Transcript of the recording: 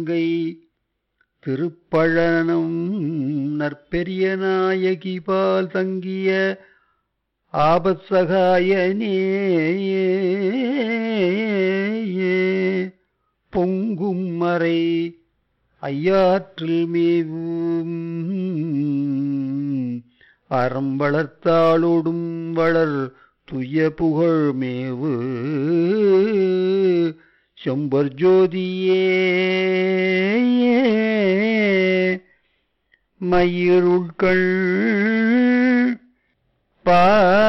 கங்கை திருப்பழனம் நற்பெரிய நாயகி பால் தங்கிய ஆபத்சகாயனே பொங்கும் மறை ஐயாற்றில் மேவும் அறம் வளர்த்தாளொடும் வளர் துய புகழ் மேவு செம்பர் ஜோதியே மயிருட்கள் பாலித்த